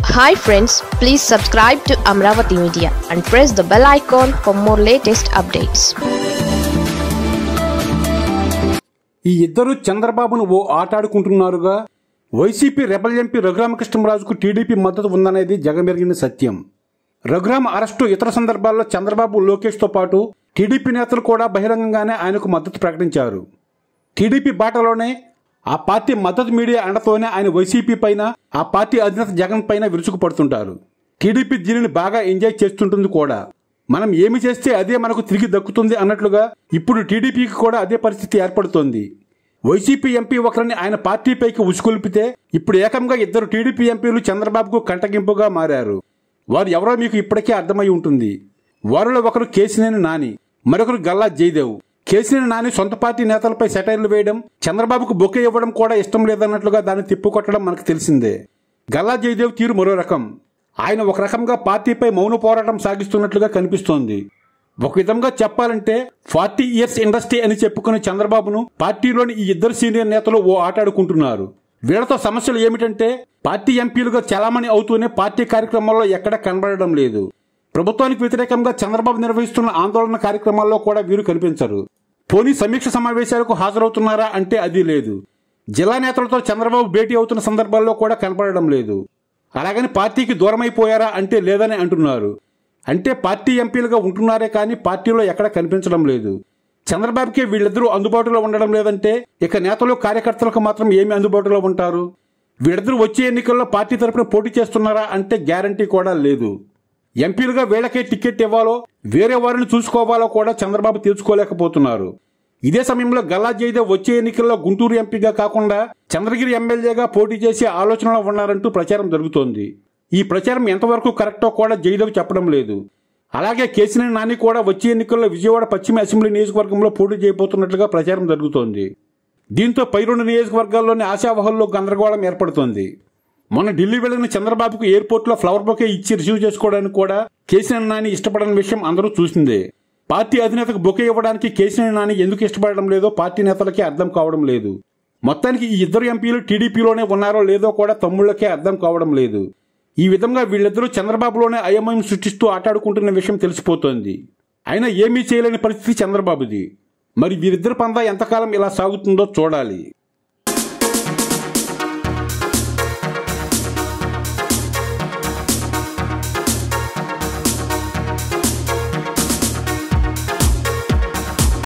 hi friends please subscribe to Amaravati media and press the bell icon for more latest updates ఈ ఇద్దరు చంద్రబాబును ఓ ఆటాడుకుంటున్నారుగా వైసీపీ రెబల్ ఎంపీ రఘురామకృష్ణరాజుకు టీడీపీ మద్దతు ఉందనేది జగమెరిగిన సత్యం రఘురామ అరెస్టు ఇతర సందర్భాల్లో చంద్రబాబు లోకేష్తో పాటు టీడీపీ నేతలు కూడా బహిరంగంగానే ఆయనకు మద్దతు ప్రకటించారు టీడీపీ బాటలోనే ఆ పార్టీ మద్దతు మీడియా అండతోనే ఆయన వైసీపీ పైన ఆ పార్టీ అధినేత జగన్ పైన విరుచుకుపడుతుంటారు టీడీపీ దీనిని బాగా ఎంజాయ్ చేస్తుంటుంది కూడా మనం ఏమి చేస్తే అదే మనకు తిరిగి దక్కుతుంది అన్నట్లుగా ఇప్పుడు టీడీపీకి కూడా అదే పరిస్థితి ఏర్పడుతోంది వైసీపీ ఎంపీ ఒకరిని ఆయన పార్టీపైకి ఉసుకొల్పితే ఇప్పుడు ఏకంగా ఇద్దరు టీడీపీ ఎంపీలు చంద్రబాబుకు కంటగింపుగా మారారు వారు ఎవరో మీకు ఇప్పటికే అర్థమై ఉంటుంది వారిలో ఒకరు కేసినేని నాని మరొకరు గల్లా జయదేవ్ కేసినేని నాని సొంత పార్టీ నేతలపై సెటైర్లు వేయడం చంద్రబాబుకు బొకే ఇవ్వడం కూడా ఇష్టం లేదన్నట్లుగా దాన్ని తిప్పుకొట్టడం మనకు తెలిసిందే గల్లా జయదేవ్ తీరు మరో రకం ఆయన ఒక రకంగా పార్టీపై మౌన పోరాటం సాగిస్తున్నట్లుగా కనిపిస్తోంది ఒక విధంగా చెప్పాలంటే ఫార్టీ ఇయర్స్ ఇండస్ట్రీ అని చెప్పుకునే చంద్రబాబును పార్టీలోని ఈ ఇద్దరు సీనియర్ నేతలు ఓ ఆటాడుకుంటున్నారు వీళ్లతో సమస్యలు ఏమిటంటే పార్టీ ఎంపీలుగా చలామణి అవుతూనే పార్టీ కార్యక్రమాల్లో ఎక్కడ కనబడడం లేదు ప్రభుత్వానికి వ్యతిరేకంగా చంద్రబాబు నిర్వహిస్తున్న ఆందోళన కార్యక్రమాల్లో కూడా వీరు కనిపించరు పోనీ సమీక్ష సమావేశాలకు హాజరవుతున్నారా అంటే అది లేదు జిల్లా నేతలతో చంద్రబాబు భేటీ అవుతున్న సందర్భాల్లో కూడా కనపడడం లేదు అలాగని పార్టీకి దూరమైపోయారా అంటే లేదని అంటున్నారు అంటే పార్టీ ఎంపీలుగా ఉంటున్నారే కానీ పార్టీలో ఎక్కడ కనిపించడం లేదు చంద్రబాబుకి వీళ్ళిద్దరూ అందుబాటులో ఉండడం లేదంటే ఇక నేతలు కార్యకర్తలకు మాత్రం ఏమి అందుబాటులో ఉంటారు వీళ్ళిద్దరూ వచ్చే ఎన్నికల్లో పార్టీ తరపున పోటీ చేస్తున్నారా అంటే గ్యారంటీ కూడా లేదు ఎంపీలుగా వీళ్ళకే టికెట్ ఇవ్వాలో వేరే వారిని చూసుకోవాలో కూడా చంద్రబాబు తీర్చుకోలేకపోతున్నారు ఇదే సమయంలో గల్లా జయదేవ్ వచ్చే ఎన్నికల్లో గుంటూరు ఎంపీగా కాకుండా చంద్రగిరి ఎమ్మెల్యేగా పోటీ చేసే ఆలోచనలో ఉన్నారంటూ ప్రచారం జరుగుతోంది ఈ ప్రచారం ఎంతవరకు కరెక్టో కూడా జయదేవ్ చెప్పడం లేదు అలాగే కేసీఆర్ నాని కూడా వచ్చే ఎన్నికల్లో విజయవాడ పశ్చిమ అసెంబ్లీ నియోజకవర్గంలో పోటీ చేయబోతున్నట్లుగా ప్రచారం జరుగుతోంది దీంతో పై రెండు నియోజకవర్గాల్లోని ఆశావహంలో గందరగోళం ఏర్పడుతోంది మొన్న ఢిల్లీ వెళ్లిన చంద్రబాబుకు ఎయిర్పోర్ట్ లో ఫ్లవర్ బొకే ఇచ్చి రిసీవ్ చేసుకోవడానికి కూడా కేసీఆర్ నాని ఇష్టపడని విషయం అందరూ చూసిందే పార్టీ అధినేతకు బొకే ఇవ్వడానికి కేసీఆర్ నాని ఎందుకు ఇష్టపడడం లేదో పార్టీ నేతలకే అర్థం కావడం లేదు మొత్తానికి ఈ ఇద్దరు ఎంపీలు టీడీపీలోనే ఉన్నారో లేదో కూడా తమ్ముళ్లకే అర్థం కావడం లేదు ఈ విధంగా వీళ్ళిద్దరూ చంద్రబాబులోనే అయమయం సృష్టిస్తూ ఆటాడుకుంటున్న విషయం తెలిసిపోతోంది అయినా ఏమీ చేయలేని పరిస్థితి చంద్రబాబుది మరి వీరిద్దరి పందా ఎంతకాలం ఇలా సాగుతుందో చూడాలి